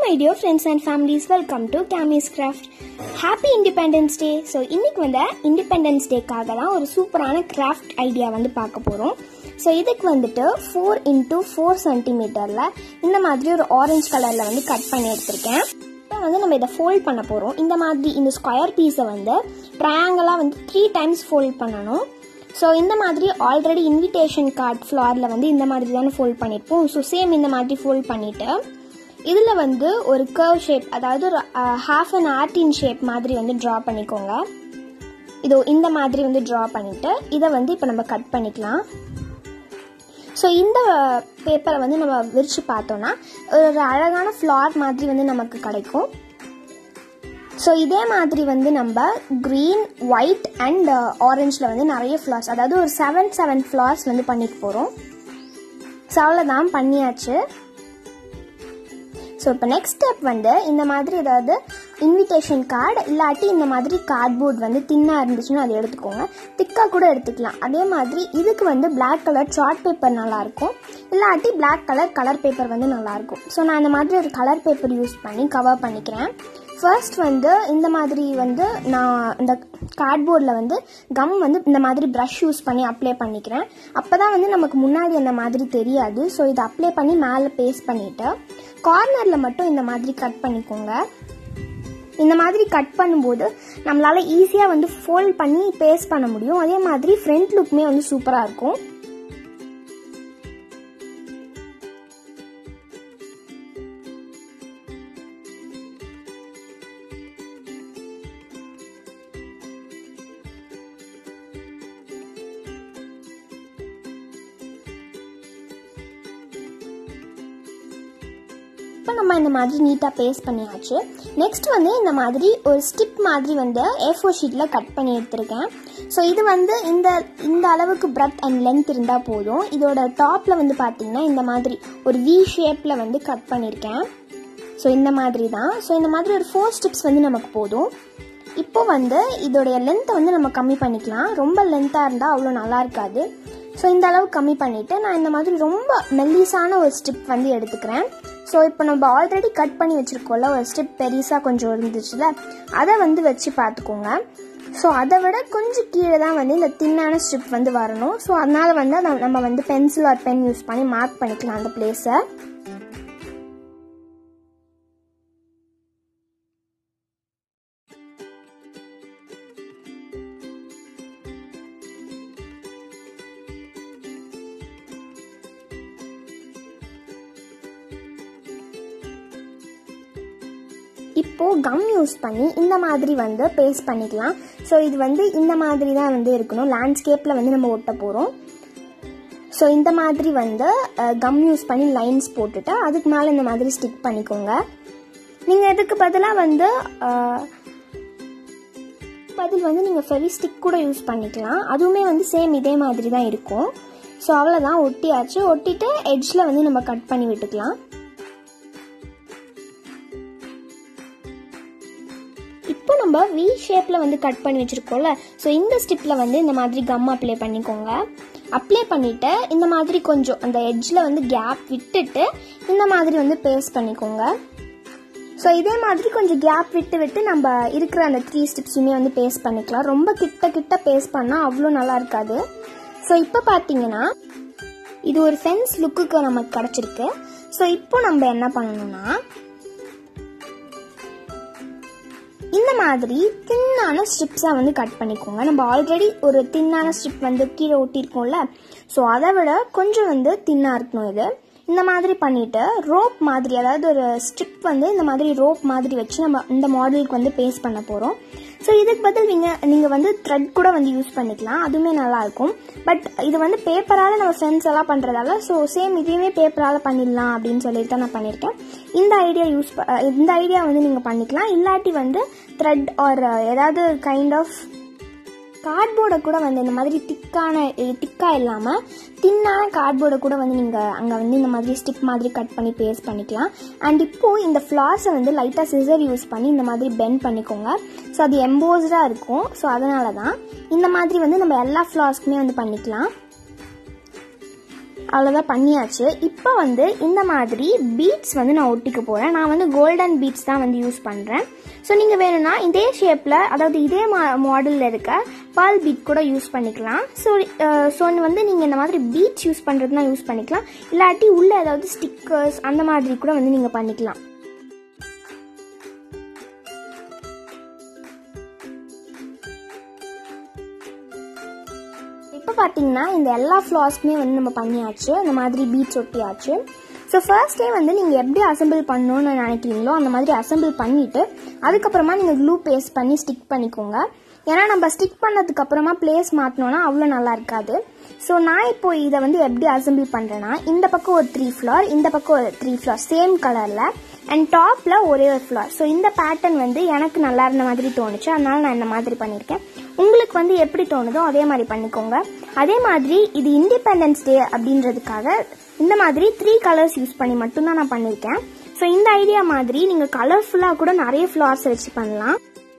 my dear friends and families welcome to Gamis craft happy independence day so இன்னைக்கு வந்து independence டேக்காக தான் ஒரு சூப்பரான கிராஃப்ட் ஐடியா வந்து பார்க்க போகிறோம் ஸோ இதுக்கு வந்துட்டு ஃபோர் இன்டூ ஃபோர் சென்டிமீட்டரில் இந்த மாதிரி ஒரு ஆரஞ்சு கலரில் வந்து கட் பண்ணி எடுத்திருக்கேன் இப்போ வந்து நம்ம இதை ஃபோல்ட் பண்ண போகிறோம் இந்த மாதிரி இந்த ஸ்கொயர் பீஸை வந்து ட்ரையாங்கிளாக வந்து த்ரீ டைம்ஸ் ஃபோல்ட் பண்ணணும் ஸோ இந்த மாதிரி ஆல்ரெடி இன்விடேஷன் கார்ட் ஃப்ளாரில் வந்து இந்த மாதிரி தானே ஃபோல்ட் பண்ணியிருப்போம் ஸோ சேம் இந்த மாதிரி ஃபோல்ட் பண்ணிவிட்டு இதில் வந்து ஒரு கர்வ் ஷேப் அதாவது ஒரு ஹாஃப் அன் ஆர்டின் ஷேப் மாதிரி வந்து ட்ரா பண்ணிக்கோங்க இதோ இந்த மாதிரி வந்து ட்ரா பண்ணிவிட்டு இதை வந்து இப்போ நம்ம கட் பண்ணிக்கலாம் ஸோ இந்த பேப்பரை வந்து நம்ம விரித்து பார்த்தோன்னா ஒரு அழகான ஃப்ளார் மாதிரி வந்து நமக்கு கிடைக்கும் ஸோ இதே மாதிரி வந்து நம்ம க்ரீன் ஒயிட் அண்ட் ஆரஞ்சில் வந்து நிறைய ஃப்ளார்ஸ் அதாவது ஒரு செவன் செவன் ஃப்ளார்ஸ் வந்து பண்ணிட்டு போகிறோம் ஸோ அவ்வளோதான் பண்ணியாச்சு ஸோ இப்போ நெக்ஸ்ட் ஸ்டெப் வந்து இந்த மாதிரி ஏதாவது இன்விடேஷன் கார்டு இல்லாட்டி இந்த மாதிரி கார்ட்போர்ட் வந்து தின்னாக இருந்துச்சுன்னா அதை எடுத்துக்கோங்க திக்காக கூட எடுத்துக்கலாம் அதே மாதிரி இதுக்கு வந்து பிளாக் கலர் சார்ட் பேப்பர் நல்லாயிருக்கும் இல்லாட்டி பிளாக் கலர் கலர் பேப்பர் வந்து நல்லாயிருக்கும் ஸோ நான் இந்த மாதிரி ஒரு கலர் பேப்பர் யூஸ் பண்ணி கவர் பண்ணிக்கிறேன் ஃபர்ஸ்ட் வந்து இந்த மாதிரி வந்து நான் இந்த கார்ட்போர்டில் வந்து கம் வந்து இந்த மாதிரி ப்ரஷ் யூஸ் பண்ணி அப்ளை பண்ணிக்கிறேன் அப்போ தான் வந்து நமக்கு முன்னாடி அந்த மாதிரி தெரியாது ஸோ இதை அப்ளை பண்ணி மேலே பேஸ்ட் பண்ணிவிட்டு கார்னரில் மட்டும் இந்த மாதிரி கட் பண்ணிக்கோங்க இந்த மாதிரி கட் பண்ணும்போது நம்மளால் ஈஸியாக வந்து ஃபோல்ட் பண்ணி பேஸ்ட் பண்ண முடியும் அதே மாதிரி ஃப்ரண்ட் லுக்குமே வந்து சூப்பராக இருக்கும் இப்போ நம்ம இந்த மாதிரி நீட்டாக பேஸ்ட் பண்ணியாச்சு நெக்ஸ்ட் வந்து இந்த மாதிரி ஒரு ஸ்டிப் மாதிரி வந்து ஏ ஃபோர் ஷீட்டில் கட் பண்ணி எடுத்திருக்கேன் ஸோ இது வந்து இந்த இந்த அளவுக்கு பிரெத் அண்ட் லென்த் இருந்தால் போதும் இதோட டாப்பில் வந்து பார்த்தீங்கன்னா இந்த மாதிரி ஒரு வி ஷேப்பில் வந்து கட் பண்ணியிருக்கேன் ஸோ இந்த மாதிரி தான் ஸோ இந்த மாதிரி ஒரு ஃபோர் ஸ்டிப்ஸ் வந்து நமக்கு போதும் இப்போ வந்து இதோடைய லென்த்தை வந்து நம்ம கம்மி பண்ணிக்கலாம் ரொம்ப லென்த்தாக இருந்தால் அவ்வளோ நல்லா இருக்காது ஸோ இந்த அளவு கம்மி பண்ணிவிட்டு நான் இந்த மாதிரி ரொம்ப மெல்லிஸான ஒரு ஸ்டிப் வந்து எடுத்துக்கிறேன் ஸோ இப்போ நம்ம ஆல்ரெடி கட் பண்ணி வச்சுருக்கோம்ல ஒரு ஸ்டிப் பெருசாக கொஞ்சம் இருந்துச்சுல அதை வந்து வச்சு பார்த்துக்கோங்க ஸோ அதை விட கொஞ்சம் கீழே தான் வந்து இந்த தின்னான ஸ்ட்ரிப் வந்து வரணும் ஸோ அதனால் வந்து நம்ம வந்து பென்சில் ஆர் பென் யூஸ் பண்ணி மார்க் பண்ணிக்கலாம் அந்த பிளேஸை இப்போது கம் யூஸ் பண்ணி இந்த மாதிரி வந்து பேஸ்ட் பண்ணிக்கலாம் ஸோ இது வந்து இந்த மாதிரி தான் வந்து இருக்கணும் லேண்ட்ஸ்கேப்பில் வந்து நம்ம ஒட்ட போகிறோம் ஸோ இந்த மாதிரி வந்து கம் யூஸ் பண்ணி லைன்ஸ் போட்டுட்டு அதுக்கு மேலே இந்த மாதிரி ஸ்டிக் பண்ணிக்கோங்க நீங்கள் இதுக்கு பதிலாக வந்து பதில் வந்து நீங்கள் ஃபெவி ஸ்டிக் கூட யூஸ் பண்ணிக்கலாம் அதுவுமே வந்து சேம் இதே மாதிரி தான் இருக்கும் ஸோ அவ்வளோதான் ஒட்டியாச்சு ஒட்டிட்டு எட்ஜில் வந்து நம்ம கட் பண்ணி விட்டுக்கலாம் இப்போ நம்ம வி ஷேப்பில் வந்து கட் பண்ணி வச்சுருக்கோம்ல ஸோ இந்த ஸ்டிப்பில் வந்து இந்த மாதிரி கம் அப்ளை பண்ணிக்கோங்க அப்ளை பண்ணிவிட்டு இந்த மாதிரி கொஞ்சம் அந்த எட்ஜில் வந்து கேப் விட்டுட்டு இந்த மாதிரி வந்து பேஸ்ட் பண்ணிக்கோங்க ஸோ இதே மாதிரி கொஞ்சம் கேப் விட்டு விட்டு நம்ம இருக்கிற அந்த த்ரீ ஸ்டிப்ஸுமே வந்து பேஸ்ட் பண்ணிக்கலாம் ரொம்ப கிட்ட கிட்ட பேஸ்ட் பண்ணால் அவ்வளோ நல்லா இருக்காது ஸோ இப்போ பார்த்தீங்கன்னா இது ஒரு ஃபென்ஸ் லுக்குக்கு நமக்கு கிடச்சிருக்கு ஸோ இப்போ நம்ம என்ன பண்ணணும்னா இந்த மாதிரி தின்னான ஸ்ட்ரிப்ஸாக வந்து கட் பண்ணிக்கோங்க நம்ம ஆல்ரெடி ஒரு தின்னான ஸ்ட்ரிப் வந்து கீழே ஒட்டியிருக்கோம்ல ஸோ அதை விட கொஞ்சம் வந்து தின்னாக இருக்கணும் இது இந்த மாதிரி பண்ணிவிட்டு ரோப் மாதிரி அதாவது ஒரு ஸ்ட்ரிப் வந்து இந்த மாதிரி ரோப் மாதிரி வச்சு நம்ம இந்த மாடலுக்கு வந்து பேஸ்ட் பண்ண போகிறோம் ஸோ இதுக்கு பதில் நீங்கள் நீங்கள் வந்து த்ரெட் கூட வந்து யூஸ் பண்ணிக்கலாம் அதுவுமே நல்லாயிருக்கும் பட் இது வந்து பேப்பரால் நம்ம ஃப்ரெண்ட்ஸ் எல்லாம் பண்ணுறதால ஸோ சேம் இதையுமே பேப்பரால் பண்ணிடலாம் அப்படின்னு சொல்லிட்டு தான் நான் பண்ணியிருக்கேன் இந்த ஐடியா யூஸ் இந்த ஐடியா வந்து நீங்கள் பண்ணிக்கலாம் இல்லாட்டி வந்து த்ரெட் ஆர் ஏதாவது கைண்ட் ஆஃப் கார்ட்போர்டை கூட வந்து இந்த மாதிரி திக்கான திக்காக இல்லாமல் தின்னான கார்ட்போர்டை கூட வந்து நீங்கள் அங்கே வந்து இந்த மாதிரி ஸ்டிக் மாதிரி கட் பண்ணி பேஸ்ட் பண்ணிக்கலாம் அண்ட் இப்போது இந்த ஃப்ளார்ஸை வந்து லைட்டாக சிசர் யூஸ் பண்ணி இந்த மாதிரி பெண்ட் பண்ணிக்கோங்க ஸோ அது எம்போஸ்டாக இருக்கும் ஸோ அதனால தான் இந்த மாதிரி வந்து நம்ம எல்லா ஃப்ளார்ஸ்க்குமே வந்து பண்ணிக்கலாம் அவ்வளோதான் பண்ணியாச்சு இப்போ வந்து இந்த மாதிரி பீட்ஸ் வந்து நான் ஒட்டிக்க போகிறேன் நான் வந்து கோல்டன் பீட்ஸ் தான் வந்து யூஸ் பண்ணுறேன் ஸோ நீங்கள் வேணும்னா இதே ஷேப்பில் அதாவது இதே மா மாடலில் இருக்க பால் பீட் கூட யூஸ் பண்ணிக்கலாம் ஸோ ஸோ வந்து நீங்கள் இந்த மாதிரி பீட்ஸ் யூஸ் பண்ணுறதுனா யூஸ் பண்ணிக்கலாம் இல்லாட்டி உள்ள ஏதாவது ஸ்டிக்கர்ஸ் அந்த மாதிரி கூட வந்து நீங்கள் பண்ணிக்கலாம் இப்போ பார்த்தீங்கன்னா இந்த எல்லா ஃப்ளாஸ்க்குமே வந்து நம்ம பண்ணியாச்சு இந்த மாதிரி பீட்ஸ் ஒட்டியாச்சு ஸோ ஃபர்ஸ்டே வந்து நீங்கள் எப்படி அசெம்பிள் பண்ணணும்னு நினைக்கிறீங்களோ அந்த மாதிரி அசெம்பிள் பண்ணிவிட்டு அதுக்கப்புறமா நீங்கள் க்ளூ பேஸ்ட் பண்ணி ஸ்டிக் பண்ணிக்கோங்க ஏன்னா நம்ம ஸ்டிக் பண்ணதுக்கு அப்புறமா பிளேஸ் மாற்றினோன்னா அவ்வளோ நல்லா இருக்காது ஸோ நான் இப்போ இதை வந்து எப்படி அசெம்பிள் பண்ணுறேன்னா இந்த பக்கம் ஒரு த்ரீ ஃப்ளார் இந்த பக்கம் ஒரு த்ரீ ஃப்ளார் சேம் கலரில் அண்ட் டாப்பில் ஒரே ஒரு ஃப்ளார் ஸோ இந்த பேட்டர்ன் வந்து எனக்கு நல்லா இருந்த மாதிரி தோணுச்சு அதனால நான் இந்த மாதிரி பண்ணியிருக்கேன் உங்களுக்கு வந்து எப்படி தோணுதோ அதே மாதிரி பண்ணிக்கோங்க அதே மாதிரி இது இண்டிபெண்டன்ஸ் டே அப்படின்றதுக்காக இந்த மாதிரி த்ரீ கலர்ஸ் யூஸ் பண்ணி மட்டும்தான் நான் பண்ணியிருக்கேன் ஸோ இந்த ஐடியா மாதிரி நீங்கள் கலர்ஃபுல்லாக கூட நிறைய ஃப்ளார்ஸ் வச்சு பண்ணலாம்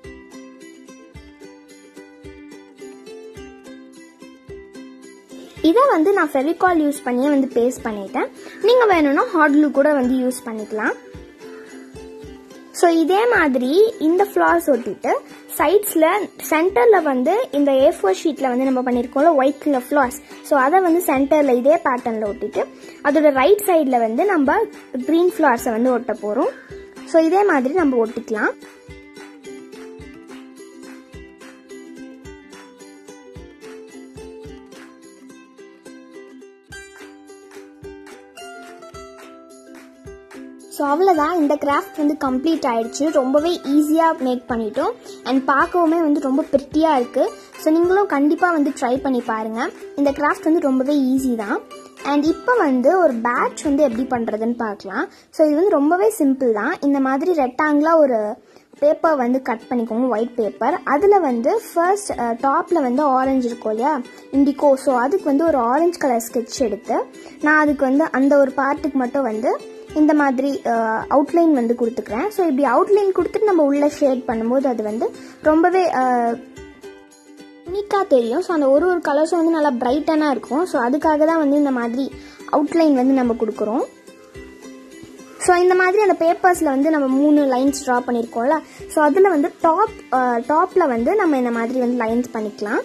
இதை வந்து நான் ஃபெவிகால் யூஸ் பண்ணியே வந்து பேஸ்ட் பண்ணிட்டேன் நீங்கள் வேணும்னா ஹாட் க்ளூ கூட வந்து யூஸ் பண்ணிக்கலாம் ஸோ இதே மாதிரி இந்த ஃப்ளார்ஸ் ஒட்டிட்டு சைட்ஸில் சென்டரில் வந்து இந்த ஏ ஃபோர் ஷீட்டில் வந்து நம்ம பண்ணியிருக்கோம்ல ஒயிட் கலர் ஃப்ளார்ஸ் ஸோ அதை வந்து சென்டரில் இதே பேட்டர்னில் ஒட்டிட்டு அதோட ரைட் சைடில் வந்து நம்ம க்ரீன் ஃப்ளார்ஸை வந்து ஒட்ட போகிறோம் ஸோ இதே மாதிரி நம்ம ஒட்டிக்கலாம் ஸோ அவ்வளோதான் இந்த கிராஃப்ட் வந்து கம்ப்ளீட் ஆயிடுச்சு ரொம்பவே ஈஸியாக மேக் பண்ணிட்டோம் அண்ட் பார்க்கவுமே வந்து ரொம்ப பிரிட்டியாக இருக்குது ஸோ நீங்களும் கண்டிப்பாக வந்து ட்ரை பண்ணி பாருங்கள் இந்த கிராஃப்ட் வந்து ரொம்பவே ஈஸி தான் அண்ட் இப்போ வந்து ஒரு பேட்ச் வந்து எப்படி பண்ணுறதுன்னு பார்க்கலாம் ஸோ இது வந்து ரொம்பவே சிம்பிள் தான் இந்த மாதிரி ரெக்டாங்கிளாக ஒரு பேப்பர் வந்து கட் பண்ணிக்கோங்க ஒயிட் பேப்பர் அதில் வந்து ஃபர்ஸ்ட் டாப்பில் வந்து ஆரஞ்சு இருக்கும் இல்லையா இண்டிகோ ஸோ அதுக்கு வந்து ஒரு ஆரஞ்சு கலர் ஸ்கெட்ச் எடுத்து நான் அதுக்கு வந்து அந்த ஒரு பார்ட்டுக்கு மட்டும் வந்து இந்த மாதிரி அவுட்லைன் வந்து கொடுத்துக்கிறேன் ஸோ இப்படி அவுட்லைன் கொடுத்துட்டு நம்ம உள்ள ஷேட் பண்ணும்போது அது வந்து ரொம்பவே யூனிக்காக தெரியும் ஸோ அந்த ஒரு ஒரு கலர்ஸும் வந்து நல்லா பிரைட்டனாக இருக்கும் ஸோ அதுக்காக தான் வந்து இந்த மாதிரி அவுட்லைன் வந்து நம்ம கொடுக்குறோம் ஸோ இந்த மாதிரி அந்த பேப்பர்ஸில் வந்து நம்ம மூணு லைன்ஸ் ட்ரா பண்ணியிருக்கோம்ல ஸோ அதில் வந்து டாப் டாப்பில் வந்து நம்ம இந்த மாதிரி வந்து லைன்ஸ் பண்ணிக்கலாம்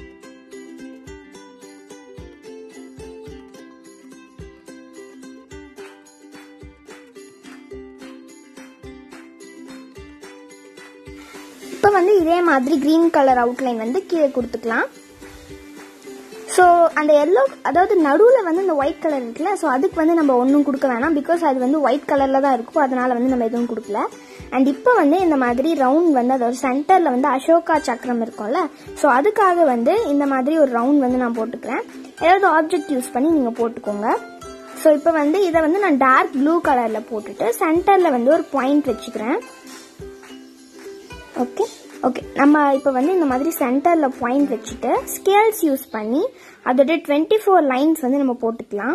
இப்போ வந்து இதே மாதிரி க்ரீன் கலர் அவுட்லைன் வந்து கீழே கொடுத்துக்கலாம் ஸோ அந்த எல்லோ அதாவது நடுவில் வந்து இந்த ஒயிட் கலர் இருக்குல்ல ஸோ அதுக்கு வந்து நம்ம ஒன்றும் கொடுக்க வேணாம் பிகாஸ் அது வந்து ஒயிட் கலரில் தான் இருக்கும் அதனால வந்து நம்ம எதுவும் கொடுக்கல அண்ட் இப்போ வந்து இந்த மாதிரி ரவுண்ட் வந்து அதோட சென்டரில் வந்து அசோகா சக்கரம் இருக்கும்ல ஸோ அதுக்காக வந்து இந்த மாதிரி ஒரு ரவுண்ட் வந்து நான் போட்டுக்கிறேன் ஏதாவது ஆப்ஜெக்ட் யூஸ் பண்ணி நீங்கள் போட்டுக்கோங்க ஸோ இப்போ வந்து இதை வந்து நான் டார்க் ப்ளூ கலரில் போட்டுட்டு சென்டரில் வந்து ஒரு பாயிண்ட் வச்சுக்கிறேன் ஓகே ஓகே நம்ம இப்போ வந்து இந்த மாதிரி சென்டரில் பாயிண்ட் வச்சுட்டு ஸ்கேல்ஸ் யூஸ் பண்ணி அதோட டுவெண்ட்டி ஃபோர் லைன்ஸ் வந்து நம்ம போட்டுக்கலாம்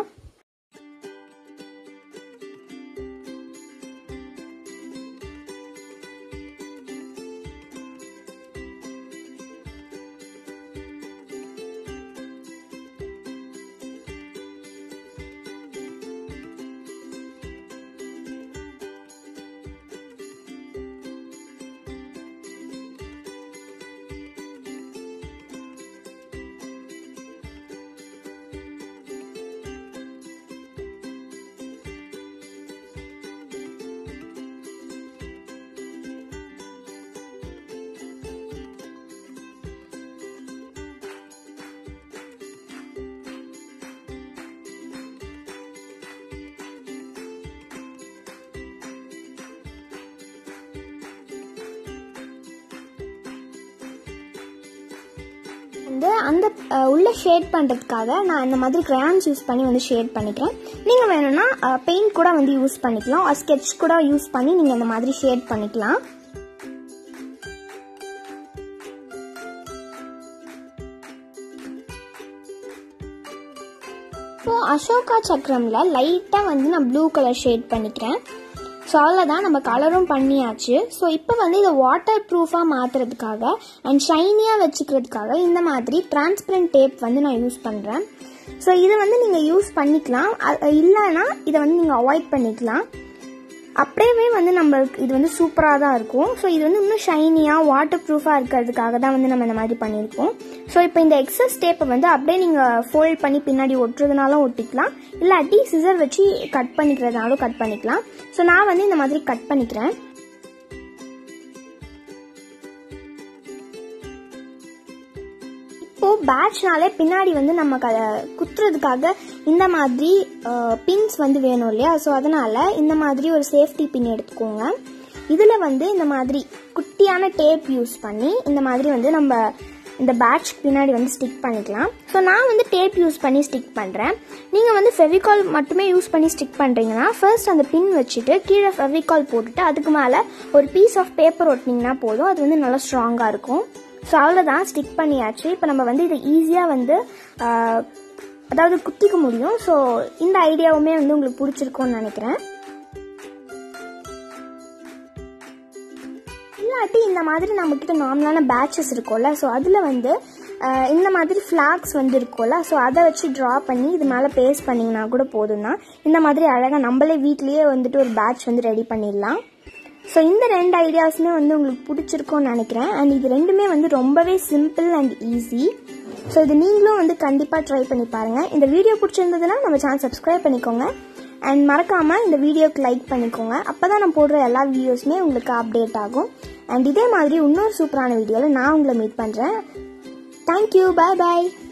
வந்து அந்த அஹ், உள்ள ஷேட் பண்ணுறதுக்காக நான் இந்த மாதிரி crayons யூஸ் பண்ணி வந்து ஷேட் பண்ணிக்கிறேன் நீங்கள் வேணும்னா பெயிண்ட் கூட வந்து யூஸ் பண்ணிக்கலாம் ஸ்கெட்ச் கூட யூஸ் பண்ணி நீங்கள் இந்த மாதிரி ஷேட் பண்ணிக்கலாம் இப்போ அசோகா சக்கரம்ல லைட்டாக வந்து நான் ப்ளூ கலர் ஷேட் பண்ணிக்கிறேன் ஸோ அவ்வளோதான் நம்ம கலரும் பண்ணியாச்சு ஸோ இப்போ வந்து இதை வாட்டர் ப்ரூஃபாக மாற்றுறதுக்காக அண்ட் ஷைனியாக வச்சுக்கிறதுக்காக இந்த மாதிரி டிரான்ஸ்பரண்ட் டேப் வந்து நான் யூஸ் பண்ணுறேன் ஸோ இதை வந்து நீங்கள் யூஸ் பண்ணிக்கலாம் அ- இல்லைன்னா இதை வந்து நீங்கள் அவாய்ட் பண்ணிக்கலாம் அப்படியே வந்து நம்மளுக்கு இது வந்து சூப்பராக தான் இருக்கும் ஸோ இது வந்து இன்னும் ஷைனியாக வாட்டர் ப்ரூஃபாக இருக்கிறதுக்காக தான் வந்து நம்ம இந்த மாதிரி பண்ணியிருக்கோம் ஸோ இப்போ இந்த எக்ஸஸ் டேப்பை வந்து அப்படியே நீங்கள் ஃபோல்ட் பண்ணி பின்னாடி ஒட்டுறதுனாலும் ஒட்டிக்கலாம் இல்லாட்டி சிசர் வச்சு கட் பண்ணிக்கிறதுனாலும் கட் பண்ணிக்கலாம் ஸோ நான் வந்து இந்த மாதிரி கட் பண்ணிக்கிறேன் இப்போ பேட்ச்னாலே பின்னாடி வந்து நம்ம க குத்துறதுக்காக இந்த மாதிரி பின்ஸ் வந்து வேணும் இல்லையா ஸோ அதனால இந்த மாதிரி ஒரு சேஃப்டி பின் எடுத்துக்கோங்க இதில் வந்து இந்த மாதிரி குட்டியான டேப் யூஸ் பண்ணி இந்த மாதிரி வந்து நம்ம இந்த பேட்ச் பின்னாடி வந்து ஸ்டிக் பண்ணிக்கலாம் ஸோ நான் வந்து டேப் யூஸ் பண்ணி ஸ்டிக் பண்ணுறேன் நீங்கள் வந்து ஃபெவிகால் மட்டுமே யூஸ் பண்ணி ஸ்டிக் பண்ணுறீங்கன்னா ஃபர்ஸ்ட் அந்த பின் வச்சுட்டு கீழே ஃபெவிகால் போட்டுட்டு அதுக்கு மேலே ஒரு பீஸ் ஆஃப் பேப்பர் ஒட்டினீங்கன்னா போதும் அது வந்து நல்லா ஸ்ட்ராங்காக இருக்கும் ஸோ அவ்வளோதான் ஸ்டிக் பண்ணியாச்சு இப்போ நம்ம வந்து இதை ஈஸியாக வந்து ஆஹ், அதாவது குத்திக்க முடியும் ஸோ இந்த ஐடியாவுமே வந்து உங்களுக்கு பிடிச்சிருக்கும்னு நினைக்கிறேன் இல்லாட்டி இந்த மாதிரி நம்மக்கிட்ட நார்மலான பேட்சஸ் இருக்கும்ல ஸோ அதில் வந்து ஆஹ், இந்த மாதிரி ஃப்ளாக்ஸ் வந்து இருக்கும்ல ஸோ அதை வச்சு ட்ரா பண்ணி இது மேலே பேஸ்ட் பண்ணிங்கன்னா கூட போதும் தான் இந்த மாதிரி அழகாக நம்மளே வீட்லேயே வந்துட்டு ஒரு பேட்ச் வந்து ரெடி பண்ணிடலாம் ஸோ இந்த ரெண்டு ஐடியாஸுமே வந்து உங்களுக்கு பிடிச்சிருக்கும்னு நினைக்கிறேன் அண்ட் இது ரெண்டுமே வந்து ரொம்பவே சிம்பிள் அண்ட் ஈஸி ஸோ இது நீங்களும் வந்து கண்டிப்பாக ட்ரை பண்ணி பாருங்கள் இந்த வீடியோ பிடிச்சிருந்ததுன்னா நம்ம சேனல் சப்ஸ்கிரைப் பண்ணிக்கோங்க அண்ட் மறக்காமல் இந்த வீடியோக்கு லைக் பண்ணிக்கோங்க அப்போ தான் நான் போடுற எல்லா வீடியோஸுமே உங்களுக்கு அப்டேட் ஆகும் அண்ட் இதே மாதிரி இன்னொரு சூப்பரான வீடியோவில் நான் உங்களை மீட் பண்ணுறேன் தேங்க்யூ பாய் பாய்